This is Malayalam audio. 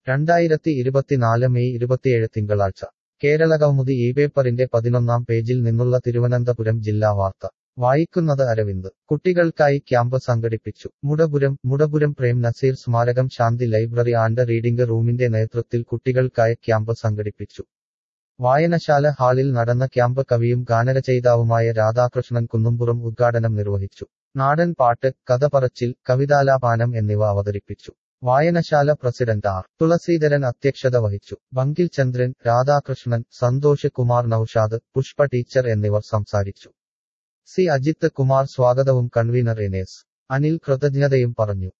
രണ്ടായിരത്തി ഇരുപത്തിനാല് മെയ് ഇരുപത്തിയേഴ് തിങ്കളാഴ്ച കേരള കൗമുദി ഈ പേപ്പറിന്റെ പതിനൊന്നാം പേജിൽ നിന്നുള്ള തിരുവനന്തപുരം ജില്ലാ വാർത്ത വായിക്കുന്നത് അരവിന്ദ് കുട്ടികൾക്കായി ക്യാമ്പ് സംഘടിപ്പിച്ചു മുടപുരം മുടപുരം പ്രേം നസീർ സ്മാരകം ശാന്തി ലൈബ്രറി ആൻഡ് റീഡിംഗ് റൂമിന്റെ നേതൃത്വത്തിൽ കുട്ടികൾക്കായി ക്യാമ്പ് സംഘടിപ്പിച്ചു വായനശാല ഹാളിൽ നടന്ന ക്യാമ്പ് കവിയും ഗാനരചയിതാവുമായ രാധാകൃഷ്ണൻ കുന്നുംപുറം ഉദ്ഘാടനം നിർവഹിച്ചു നാടൻ പാട്ട് കഥ പറച്ചിൽ കവിതാലാപാനം എന്നിവ അവതരിപ്പിച്ചു വായനശാല പ്രസിഡന്റ് ആർ തുളസീധരൻ അധ്യക്ഷത വഹിച്ചു ബങ്കിൽ ചന്ദ്രൻ രാധാകൃഷ്ണൻ സന്തോഷ് കുമാർ നൌഷാദ് പുഷ്പ ടീച്ചർ എന്നിവർ സംസാരിച്ചു സി അജിത്ത് കുമാർ സ്വാഗതവും കൺവീനർ എനേസ് അനിൽ കൃതജ്ഞതയും പറഞ്ഞു